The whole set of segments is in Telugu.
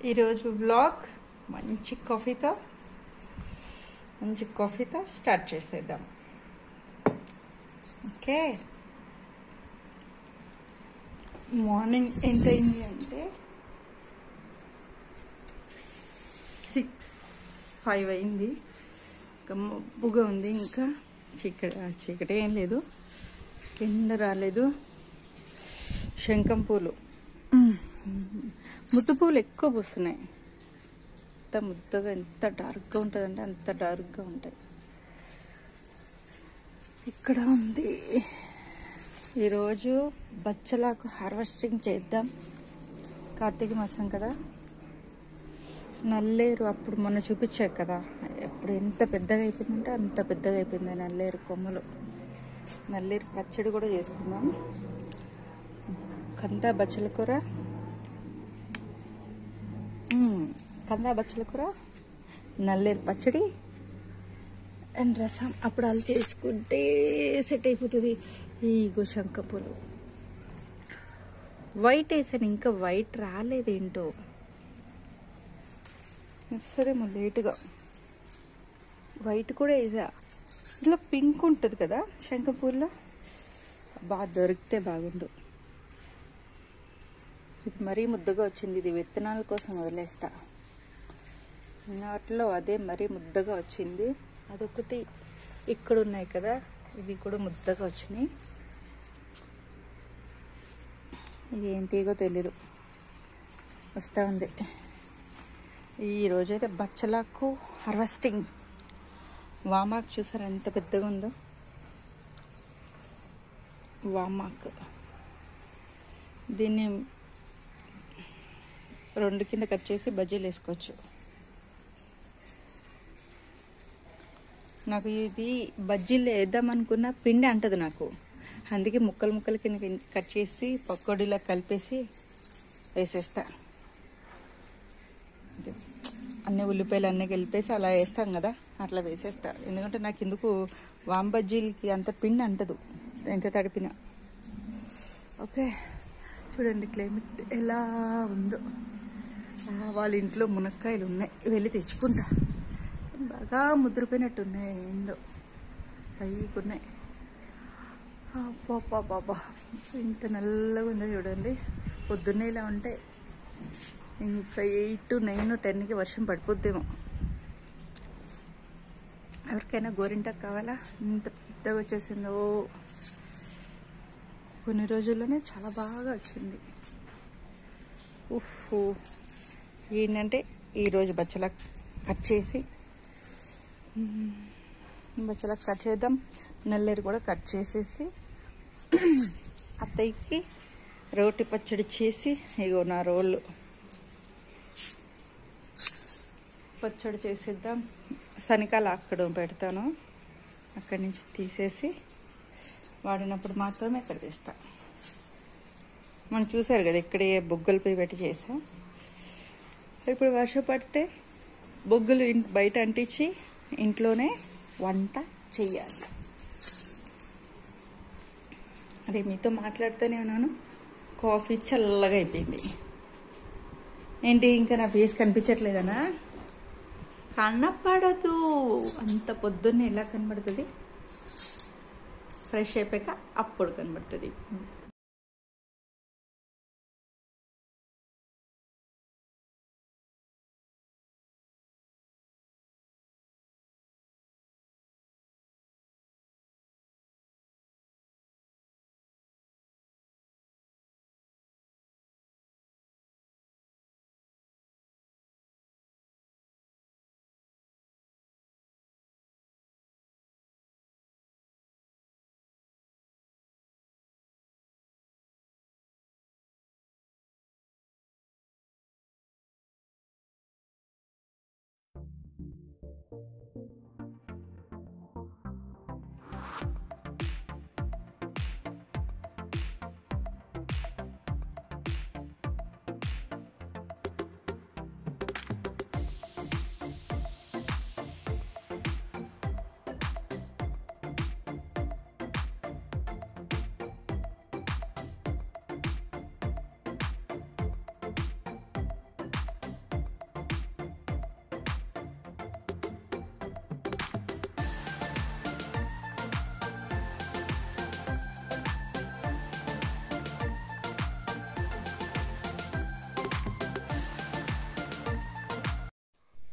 ఈరోజు వ్లాగ్ మంచి కాఫీతో మంచి కాఫీతో స్టార్ట్ చేసేద్దాం ఓకే మార్నింగ్ ఎంత అయింది అంటే సిక్స్ ఫైవ్ అయింది ఇంకా మబ్బుగా ఉంది ఇంకా చీకటి చీకటి ఏం లేదు కింద రాలేదు శంఖం పూలు ముద్దు పూలు ఎక్కువ పూస్తున్నాయి ఎంత ముద్దగా ఎంత డార్క్గా ఉంటుందంటే అంత డార్క్గా ఉంటాయి ఇక్కడ ఉంది ఈరోజు బచ్చలాకు హార్వెస్టింగ్ చేద్దాం కార్తీక మాసం కదా నల్లేరు అప్పుడు మొన్న చూపించారు కదా ఎప్పుడు ఎంత పెద్దగా అయిపోయిందంటే అంత పెద్దగా అయిపోయింది ఆ నల్లేరు కొమ్మలు నల్లేరు పచ్చడి కూడా చేసుకుందాం కందా బచ్చల కూర మ్మ్. కందా బచ్చల కూర నల్లేరు పచ్చడి అండ్ రసం అప్పుడు అలా చేసుకుంటే సెట్ అయిపోతుంది ఈ శంఖ పూలు వైట్ వేసాను ఇంకా వైట్ రాలేదేంటో వస్తుందేమో లేటుగా వైట్ కూడా వేసా ఇందులో పింక్ ఉంటుంది కదా శంఖపూర్లో బాగా దొరికితే బాగుండు ఇది మరీ ముద్దగా వచ్చింది ఇది విత్తనాల కోసం వదిలేస్తా నాట్లో అదే మరీ ముద్దగా వచ్చింది అదొకటి ఇక్కడ ఉన్నాయి కదా ఇవి కూడా ముద్దగా వచ్చినాయి ఇది ఏం తీగో తెలీదు వస్తూ ఉంది ఈ రోజైతే బచ్చలాకు హార్వెస్టింగ్ వామాకు చూసారా ఎంత పెద్దగా ఉందో వామాకు దీన్ని రెండు కింద కట్ చేసి బజ్జీలు వేసుకోవచ్చు నాకు ఇది బజ్జీలు వేద్దాం అనుకున్న పిండి అంటది నాకు అందుకే ముక్కలు ముక్కలు కింద కట్ చేసి పకోడీలా కలిపేసి వేసేస్తా ఇది అన్ని ఉల్లిపాయలు అన్నీ కలిపేసి అలా వేస్తాం కదా అట్లా వేసేస్తా ఎందుకంటే నాకు ఎందుకు వామ్ బజ్జీలకి అంత పిండి అంటదు ఎంత తడిపినా ఓకే చూడండి క్లైమేట్ ఎలా ఉందో ఆ, వాళ్ళ ఇంట్లో మునక్కాయలు ఉన్నాయి వెళ్ళి తెచ్చుకుంటా బాగా ముద్రపోయినట్టు ఉన్నాయి ఏందో పైకి ఉన్నాయి బాబా ఇంత నల్లగా ఉందో చూడండి పొద్దున్నే ఇలా ఉంటే ఇంకా ఎయిట్ నైన్ టెన్కి వర్షం పడిపోద్దేమో ఎవరికైనా గోరింటాకు కావాలా ఇంత పెద్దగా వచ్చేసిందో కొన్ని రోజుల్లోనే చాలా బాగా వచ్చింది ఉఫ్ ఏంటంటే ఈరోజు బచ్చల కట్ చేసి బచ్చల కట్ చేద్దాం నల్లేరు కూడా కట్ చేసేసి అత్తయ్యకి రోటి పచ్చడి చేసి ఇగో నా రోళ్ళు పచ్చడి చేసేద్దాం శనికాలు అక్కడ పెడతాను అక్కడి నుంచి తీసేసి వాడినప్పుడు మాత్రమే ఇక్కడ తీస్తా మనం చూసారు కదా ఇక్కడే బొగ్గలు పోయి పెట్టి చేసా ఇప్పుడు వర్షం పడితే బొగ్గులు ఇన్- బయట అంటించి ఇంట్లోనే వంట చెయ్యాలి అదే మీతో మాట్లాడుతూనే ఉన్నాను కాఫీ చల్లగా అయిపోయింది ఏంటి ఇంకా నా ఫేస్ కనిపించట్లేదనా కనపడదు అంత పొద్దున్నే ఎలా కనబడుతుంది ఫ్రెష్ అయిపోయాక అప్పుడు కనబడుతుంది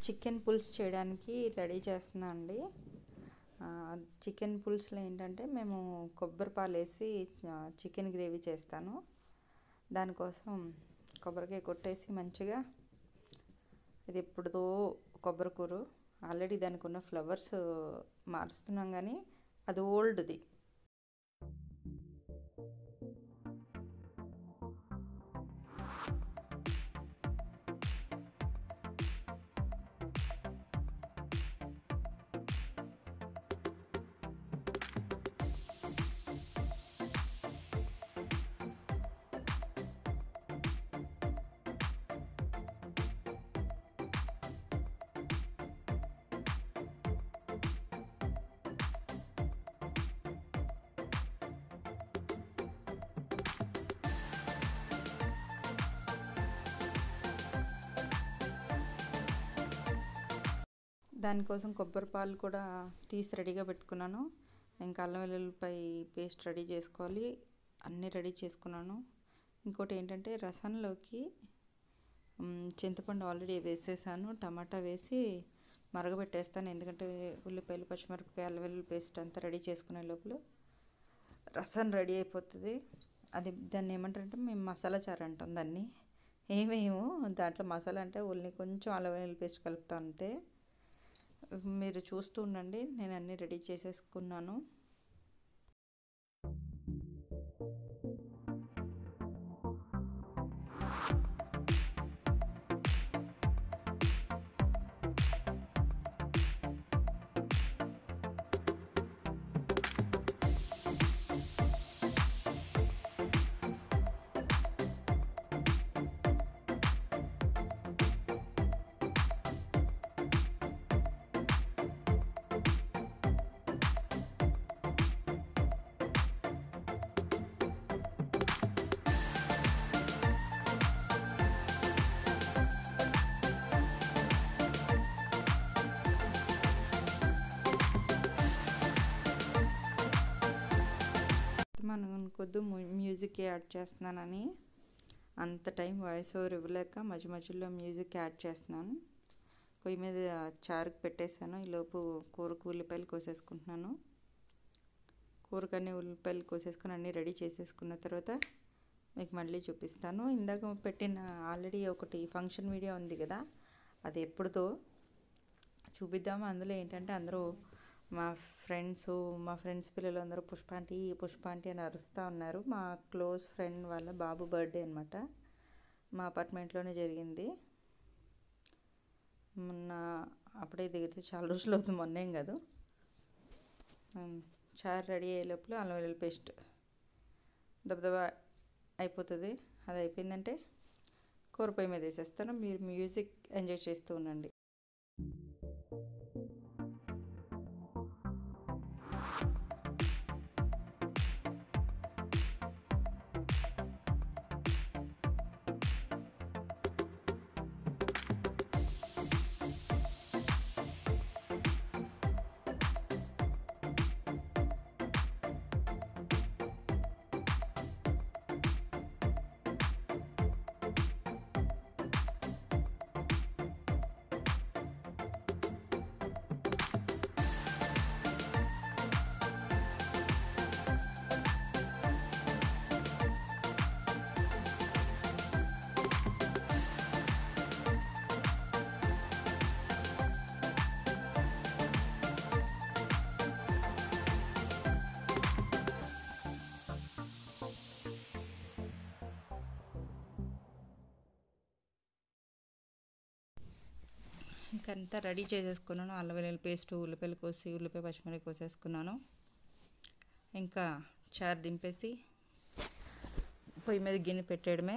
చికెన్ పులుసు చేయడానికి రెడీ చేస్తున్నా అండి ఆ, చికెన్ పులుసులో ఏంటంటే మేము కొబ్బరి పాలు వేసి ఆ, చికెన్ గ్రేవీ చేస్తాను దానికోసం కొబ్బరికాయ కొట్టేసి మంచిగా ఇది ఎప్పుడుదో కొబ్బరి కూర ఆల్రెడీ దానికి ఉన్న ఫ్లవర్స్ మారుస్తున్నాం కానీ అది ఓల్డ్ది దానికోసం కొబ్బరి పాలు కూడా తీసి రెడీగా పెట్టుకున్నాను ఇంకా అల్లం వెల్లుల్లిపై పేస్ట్ రెడీ చేసుకోవాలి అన్నీ రెడీ చేసుకున్నాను ఇంకోటి ఏంటంటే రసంలోకి మ్, చింతపండు ఆల్రెడీ వేసేసాను టమాటా వేసి మరగబెట్టేస్తాను ఎందుకంటే ఉల్లిపాయలు పచ్చిమిరపకాయ అల్లం వెల్లుల్లి పేస్ట్ అంతా రెడీ చేసుకునే లోపల రసం రెడీ అయిపోతుంది అది దాన్ని ఏమంటారంటే మేము మసాలా చారు అంటాం దాన్ని ఏమేమో దాంట్లో మసాలా అంటే ఓన్లీ కొంచెం అల్లం వెల్లుల్లి పేస్ట్ కలుపుతా అంతే మీరు చూస్తూ ఉండండి నేను అన్నీ రెడీ చేసేసుకున్నాను మనం కొద్ది మ్యూజిక్ యాడ్ చేస్తున్నానని అంత టైం వాయిస్ ఓవర్ ఇవ్వలేక మధ్య మధ్యలో మ్యూజిక్ యాడ్ చేస్తున్నాను పొయ్యి మీద చారుకు పెట్టేశాను ఈలోపు కూరకు ఉల్లిపాయలు కోసేసుకుంటున్నాను కూరకన్నీ ఉల్లిపాయలు కోసేసుకుని అన్నీ రెడీ చేసేసుకున్న తర్వాత మీకు మళ్ళీ చూపిస్తాను ఇందాక పెట్టిన ఆల్రెడీ ఒకటి ఫంక్షన్ వీడియో ఉంది కదా అది ఎప్పుడుదో చూపిద్దాము అందులో ఏంటంటే అందరూ మా ఫ్రెండ్స్ మా ఫ్రెండ్స్ పిల్లలు అందరూ పుష్పాంటి పుష్పాంటి అని అరుస్తూ ఉన్నారు మా క్లోజ్ ఫ్రెండ్ వాళ్ళ బాబు బర్త్డే అనమాట మా అపార్ట్మెంట్లోనే జరిగింది మొన్న అప్పుడే దిగితే చాలా రోజులు అవుతుంది మొన్నేం కాదు ఉమ్, చారు రెడీ అయ్యే లోపల అల్లం వెల్లుల్లి పేస్ట్ దబదబా అయిపోతుంది అది అయిపోయిందంటే కూర పొయ్యి మీద వేసేస్తాను మీరు మ్యూజిక్ ఎంజాయ్ చేస్తూ ఉండండి ఇంకంతా రెడీ చేసేసుకున్నాను అల్లం వెల్లుల్లి పేస్ట్ ఉల్లిపాయలు కోసి ఉల్లిపాయ పచ్చిమిరపకాయ కోసేసుకున్నాను ఇంకా చారు దింపేసి పొయ్యి మీద గిన్నె పెట్టేయడమే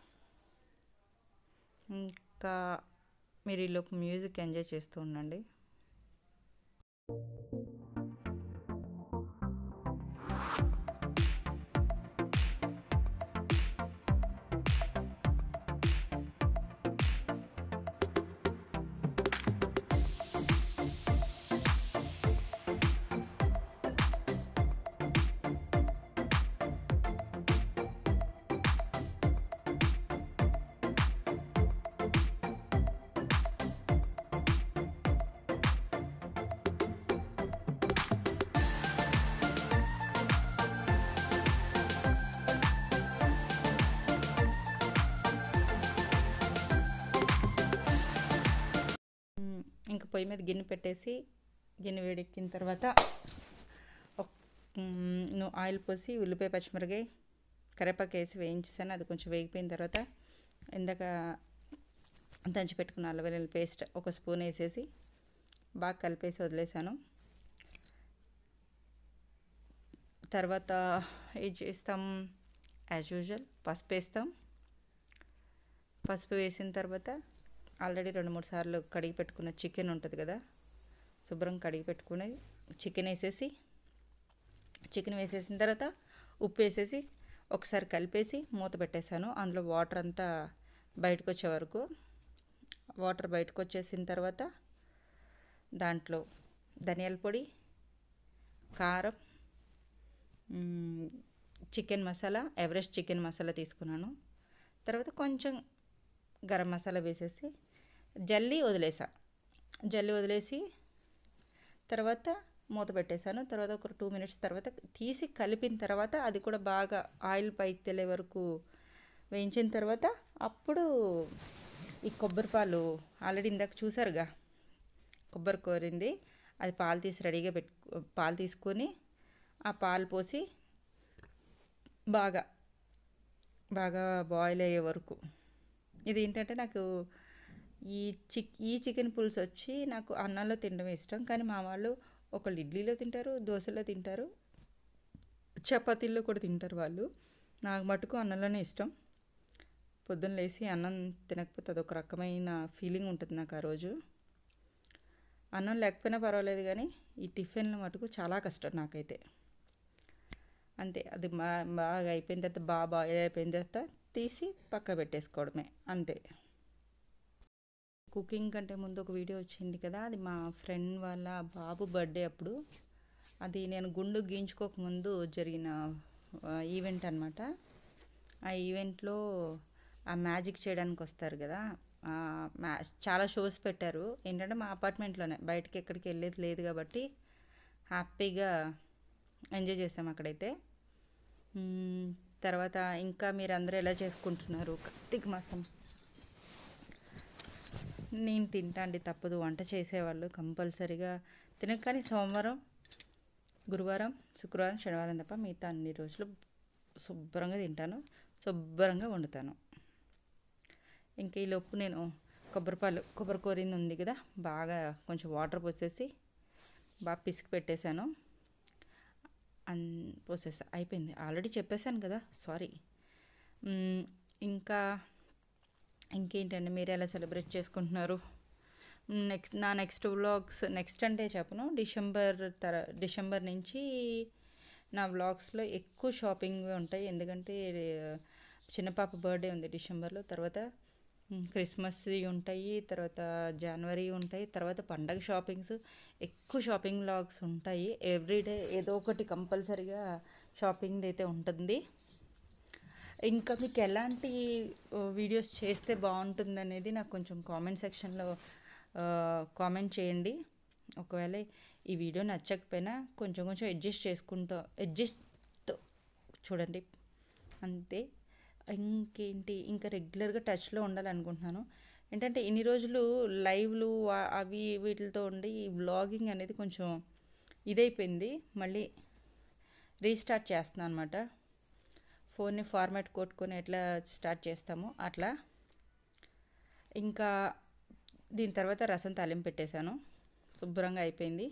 ఇంకా మీరు ఈలోపు మ్యూజిక్ ఎంజాయ్ చేస్తూ ఉండండి ఇంకా పొయ్యి మీద గిన్నె పెట్టేసి గిన్నె వేడెక్కిన తర్వాత ఒక- మ్, నువ్వు ఆయిల్ పోసి ఉల్లిపాయ పచ్చిమిరకాయ కరివేపాకు వేసి వేయించేసాను అది కొంచెం వేగిపోయిన తర్వాత ఇందాక దంచి పెట్టుకున్న అల్లం వెల్లుల్లి పేస్ట్ ఒక స్పూన్ వేసేసి బాగా కలిపేసి వదిలేసాను తర్వాత ఏం చేస్తాం యాజ్ యూజువల్ పసుపు వేస్తాం పసుపు వేసిన తర్వాత ఆల్రెడీ రెండు మూడు సార్లు కడిగి పెట్టుకున్న చికెన్ ఉంటుంది కదా శుభ్రం కడిగి పెట్టుకుని చికెన్ వేసేసి చికెన్ వేసేసిన తర్వాత ఉప్పు వేసేసి ఒకసారి కలిపేసి మూత పెట్టేశాను అందులో వాటర్ అంతా బయటకు వచ్చే వరకు వాటర్ బయటకు వచ్చేసిన తర్వాత దాంట్లో ధనియాల పొడి కారం మ్, chicken masala Everest chicken masala తీసుకున్నాను తర్వాత కొంచెం గరం మసాలా వేసేసి జల్లి వదిలేసా జల్లి వదిలేసి తర్వాత మూత పెట్టేశాను తర్వాత ఒక టూ మినిట్స్ తర్వాత తీసి కలిపిన తర్వాత అది కూడా బాగా ఆయిల్ పైకి తెలియ వరకు వేయించిన తర్వాత అప్పుడు ఈ కొబ్బరి పాలు ఆల్రెడీ ఇందాక చూసారుగా కొబ్బరి కోరింది అది పాలు తీసి రెడీగా పెట్టు పాలు తీసుకొని ఆ పాలు పోసి బాగా బాగా బాయిల్ అయ్యే వరకు ఇది ఏంటంటే నాకు ఈ చిక్ ఈ చికెన్ పులుసు వచ్చి నాకు అన్నంలో తినడం ఇష్టం కానీ మా వాళ్ళు ఒకళ్ళు ఇడ్లీలో తింటారు దోశలో తింటారు చపాతీల్లో కూడా తింటారు వాళ్ళు నాకు మటుకు అన్నంలోనే ఇష్టం పొద్దున్న లేచి అన్నం తినకపోతే అదొక రకమైన ఫీలింగ్ ఉంటుంది నాకు ఆ రోజు అన్నం లేకపోయినా పర్వాలేదు కానీ ఈ టిఫిన్లు మటుకు చాలా కష్టం నాకైతే అంతే అది మా బాగా అయిపోయిన తర్వాత బాగా బాయిల్ అయిపోయిన తర్వాత తీసి పక్క పెట్టేసుకోవడమే అంతే కుకింగ్ కంటే ముందు ఒక వీడియో వచ్చింది కదా అది మా ఫ్రెండ్ వాళ్ళ బాబు బర్త్డే అప్పుడు అది నేను గుండు గీయించుకోకముందు జరిగిన ఈవెంట్ అనమాట ఆ ఈవెంట్లో ఆ మ్యాజిక్ చేయడానికి వస్తారు కదా ఆ మ్యా చాలా షోస్ పెట్టారు ఏంటంటే మా అపార్ట్మెంట్లోనే బయటకి ఎక్కడికి వెళ్ళేది లేదు కాబట్టి హ్యాపీగా ఎంజాయ్ చేసాం అక్కడైతే మ్మ్, తర్వాత ఇంకా మీరు అందరూ ఎలా చేసుకుంటున్నారు కార్తీక మాసం నేను తింటా అండి తప్పదు వంట చేసేవాళ్ళు కంపల్సరీగా తినక కానీ సోమవారం గురువారం శుక్రవారం శనివారం తప్ప మిగతా అన్ని రోజులు శుభ్రంగా తింటాను శుభ్రంగా వండుతాను ఇంక ఈ లోపు నేను కొబ్బరిపాలు కొబ్బరి కోరింది ఉంది కదా బాగా కొంచెం వాటర్ పోసేసి బాగా పిసికి పెట్టేశాను అన్ పోసేసా అయిపోయింది ఆల్రెడీ చెప్పేశాను కదా సారీ మ్, ఇంకా ఇంకేంటండి మీరు ఎలా సెలబ్రేట్ చేసుకుంటున్నారు నెక్స్ట్ నా నెక్స్ట్ వ్లాగ్స్ నెక్స్ట్ అంటే చెప్పను డిసెంబర్ తర డిసెంబర్ నుంచి నా వ్లాగ్స్లో ఎక్కువ షాపింగ్ ఉంటాయి ఎందుకంటే చిన్న పాప బర్త్డే ఉంది డిసెంబర్లో తర్వాత మ్, క్రిస్మస్వి ఉంటాయి తర్వాత జనవరి ఉంటాయి తర్వాత పండగ షాపింగ్స్ ఎక్కువ షాపింగ్ వ్లాగ్స్ ఉంటాయి ఎవ్రీడే ఏదో ఒకటి కంపల్సరీగా షాపింగ్ అయితే ఉంటుంది ఇంకా మీకు ఎలాంటి వీడియోస్ చేస్తే బాగుంటుంది అనేది నాకు కొంచెం కామెంట్ సెక్షన్లో కామెంట్ చేయండి ఒకవేళ ఈ వీడియో నచ్చకపోయినా కొంచెం కొంచెం అడ్జస్ట్ చేసుకుంటూ అడ్జస్ట్ చూడండి అంతే ఇంకేంటి ఇంకా రెగ్యులర్గా టచ్లో ఉండాలనుకుంటున్నాను ఏంటంటే ఇన్ని రోజులు లైవ్లు వా- అవి వీటితో ఉండి ఈ వ్లాగింగ్ అనేది కొంచెం ఇదైపోయింది మళ్ళీ రీస్టార్ట్ చేస్తున్నాను అనమాట ఫోన్ని ఫార్మాట్ కొట్టుకొని ఎట్లా స్టార్ట్ చేస్తామో అట్లా ఇంకా దీని తర్వాత రసం తాలింపు పెట్టేశాను శుభ్రంగా అయిపోయింది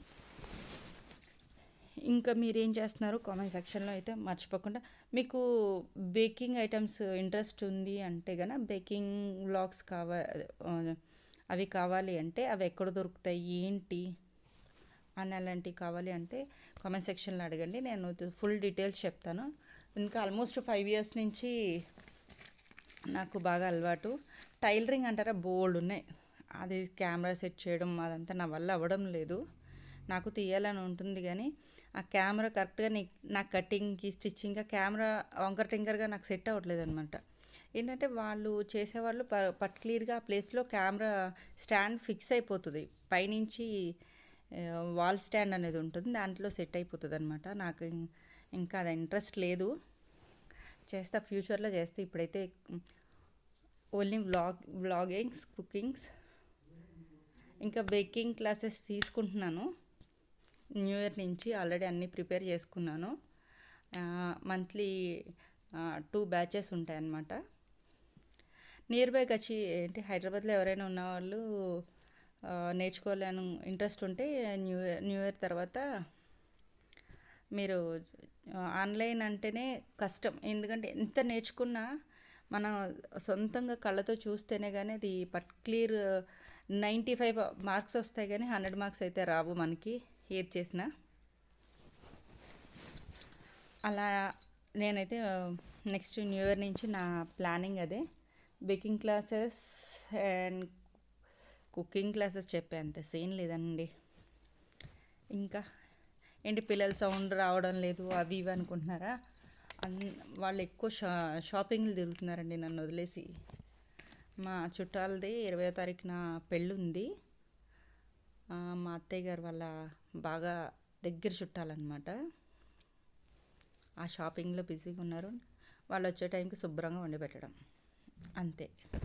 ఇంకా మీరు ఏం చేస్తున్నారు కామెంట్ సెక్షన్లో అయితే మర్చిపోకుండా మీకు బేకింగ్ ఐటమ్స్ ఇంట్రెస్ట్ ఉంది అంటే గన బేకింగ్ వ్లాగ్స్ కావా అవి కావాలి అంటే అవి ఎక్కడ దొరుకుతాయి ఏంటి అని అలాంటివి కావాలి అంటే కామెంట్ సెక్షన్లో అడగండి నేను ఫుల్ డీటెయిల్స్ చెప్తాను ఇంకా ఆల్మోస్ట్ ఫైవ్ ఇయర్స్ నుంచి నాకు బాగా అలవాటు టైలరింగ్ అంటారా బోల్డ్ ఉన్నాయి అది కెమెరా సెట్ చేయడం అదంతా నా వల్ల అవ్వడం లేదు నాకు తీయాలని ఉంటుంది కానీ ఆ కెమెరా కరెక్ట్గా నీ నా కటింగ్కి స్టిచ్చింగ్గా కెమెరా వంకర్ టింకర్గా నాకు సెట్ అవ్వట్లేదు అనమాట ఏంటంటే వాళ్ళు చేసేవాళ్ళు ప పర్టికులర్గా ఆ ప్లేస్లో కెమెరా స్టాండ్ ఫిక్స్ అయిపోతుంది పైనుంచి వాల్ స్టాండ్ అనేది ఉంటుంది దాంట్లో సెట్ అయిపోతుంది అనమాట నాకు ఇం- ఇంకా అది ఇంట్రెస్ట్ లేదు చేస్తా ఫ్యూచర్లో చేస్తే ఇప్పుడైతే ఓన్లీ వ్లాగ్ వ్లాగింగ్స్ కుకింగ్స్ ఇంకా బేకింగ్ క్లాసెస్ తీసుకుంటున్నాను న్యూ ఇయర్ నుంచి ఆల్రెడీ అన్నీ ప్రిపేర్ చేసుకున్నాను మంత్లీ టూ బ్యాచెస్ ఉంటాయి అన్నమాట నియర్ బై వచ్చి ఏంటి హైదరాబాద్లో ఎవరైనా ఉన్నవాళ్ళు ఆ, నేర్చుకోవాలని ఇంట్రెస్ట్ ఉంటే న్యూ ఇయర్ న్యూ ఇయర్ తర్వాత మీరు ఆ, ఆన్లైన్ అంటేనే కష్టం ఎందుకంటే ఎంత నేర్చుకున్నా మనం సొంతంగా కళ్ళతో చూస్తేనే కానీ అది పర్టిక్యులర్ నైంటీ ఫైవ్ మార్క్స్ వస్తాయి కానీ హండ్రెడ్ మార్క్స్ అయితే రావు మనకి ఏది చేసినా అలా నేనైతే నెక్స్ట్ న్యూ ఇయర్ నుంచి నా ప్లానింగ్ అదే baking classes and cooking classes చెప్పే అంత సీన్ లేదండి ఇంకా ఏంటి పిల్లల సౌండ్ రావడం లేదు అవి ఇవి అనుకుంటున్నారా అన్ వాళ్ళు ఎక్కువ షా షాపింగ్లు తిరుగుతున్నారండి నన్ను వదిలేసి మా చుట్టాలది ఇరవయో తారీఖున పెళ్ళి ఉంది ఆ, మా అత్తయ్య గారు వాళ్ళ బాగా దగ్గర చుట్టాలన్నమాట ఆ షాపింగ్లో బిజీగా ఉన్నారు వాళ్ళు వచ్చే టైంకి శుభ్రంగా వండి పెట్టడం అంతే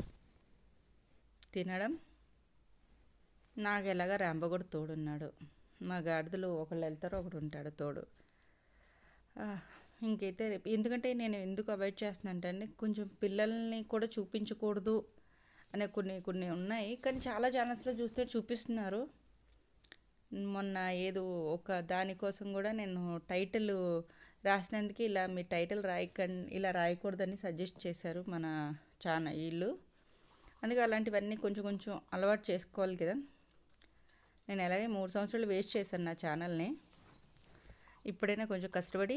తినడం నాకు ఎలాగా ర్యాంబో కూడా తోడున్నాడు మా గాడిదలు ఒకళ్ళు వెళ్తారు ఒకడు ఉంటాడు తోడు ఆ, ఇంకైతే రేపు ఎందుకంటే నేను ఎందుకు అవాయిడ్ చేస్తున్నాను అంటే కొంచెం పిల్లల్ని కూడా చూపించకూడదు అనే కొన్ని కొన్ని ఉన్నాయి కానీ చాలా ఛానల్స్లో చూస్తే చూపిస్తున్నారు మొన్న ఏదో ఒక దానికోసం కూడా నేను టైటిల్ రాసినందుకు ఇలా మీ టైటిల్ రాయకండి ఇలా రాయకూడదని సజెస్ట్ చేశారు మన ఛానల్ వీళ్ళు అందుకే అలాంటివన్నీ కొంచెం కొంచెం అలవాటు చేసుకోవాలి కదా నేను అలాగే మూడు సంవత్సరాలు వేస్ట్ చేశాను నా ఛానల్ని ఇప్పుడైనా కొంచెం కష్టపడి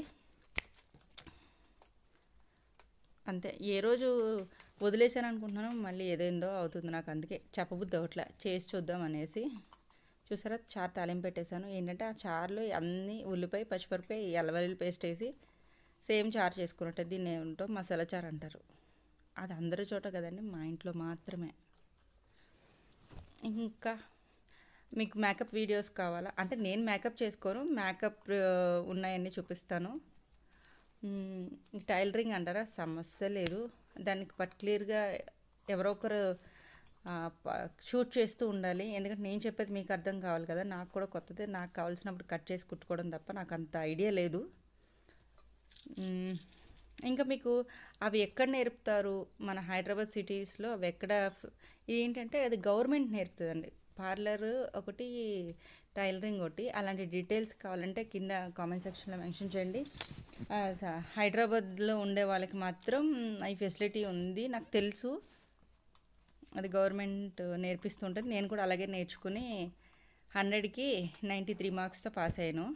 అంతే ఏ రోజు వదిలేసాను అనుకుంటున్నాను మళ్ళీ ఏదేందో అవుతుంది నాకు అందుకే చెప్పబుద్ధి అవట్లే చేసి చూద్దాం అనేసి చూసారా చారు తాలింపు పెట్టేశాను ఏంటంటే ఆ చారులో అన్ని ఉల్లిపాయ పచ్చిమిరపకాయ ఎల్లవెల్లి పేస్ట్ వేసి సేమ్ చారు చేసుకున్నట్టు దీన్ని ఏమిటో మసాలా చారు అంటారు అది అందరి చోట కదండి మా ఇంట్లో మాత్రమే ఇంకా మీకు మేకప్ వీడియోస్ కావాలా అంటే నేను మేకప్ చేసుకోను మేకప్ ఆ, ఉన్నాయన్నీ చూపిస్తాను మ్, టైలరింగ్ అంటారా సమస్య లేదు దానికి పర్టికులర్గా ఎవరో ఒకరు ఆ, ప- షూట్ చేస్తూ ఉండాలి ఎందుకంటే నేను చెప్పేది మీకు అర్థం కావాలి కదా నాకు కూడా కొత్తదే నాకు కావాల్సినప్పుడు కట్ చేసి కుట్టుకోవడం తప్ప నాకు అంత ఐడియా లేదు మ్, ఇంకా మీకు అవి ఎక్కడ నేర్పుతారు మన హైదరాబాద్ సిటీస్లో అవి ఎక్కడ ఫ్- ఏంటంటే అది గవర్నమెంట్ నేర్పుతుందండి పార్లర్ ఒకటి టైలరింగ్ ఒకటి అలాంటి డీటెయిల్స్ కావాలంటే కింద కామెంట్ సెక్షన్లో మెన్షన్ చేయండి ఆ, స- హైదరాబాద్లో ఉండే వాళ్ళకి మాత్రం ఈ ఫెసిలిటీ ఉంది నాకు తెలుసు అది గవర్నమెంట్ నేర్పిస్తుంటుంది నేను కూడా అలాగే నేర్చుకుని హండ్రెడ్కి నైంటీ త్రీ మార్క్స్తో పాస్ అయ్యాను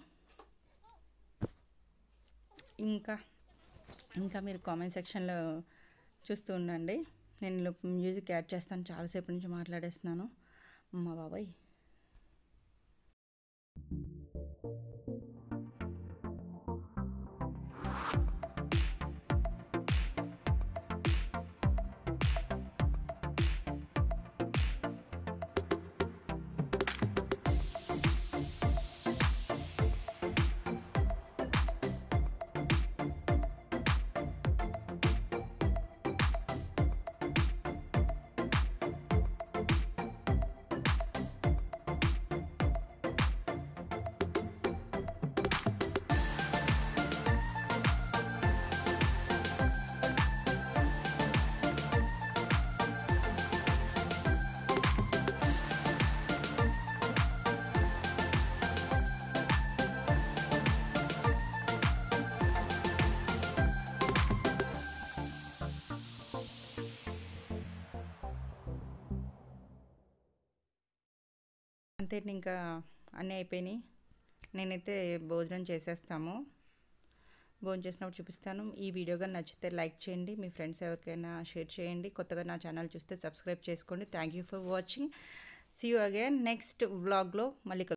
ఇంకా ఇంకా మీరు కామెంట్ సెక్షన్లో చూస్తూ ఉండండి నేను ఇందులో మ్యూజిక్ యాడ్ చేస్తాను చాలాసేపు నుంచి మాట్లాడేస్తున్నాను మా బాబాయ్ అంతే ఇంకా అన్నీ అయిపోయినాయి నేనైతే భోజనం చేసేస్తాము భోజనం చేసినప్పుడు చూపిస్తాను ఈ వీడియో కానీ నచ్చితే లైక్ చేయండి మీ ఫ్రెండ్స్ ఎవరికైనా షేర్ చేయండి కొత్తగా నా ఛానల్ చూస్తే సబ్స్క్రైబ్ చేసుకోండి thank you for watching see you again next వ్లాగ్లో మళ్ళీ కలుద్దాం.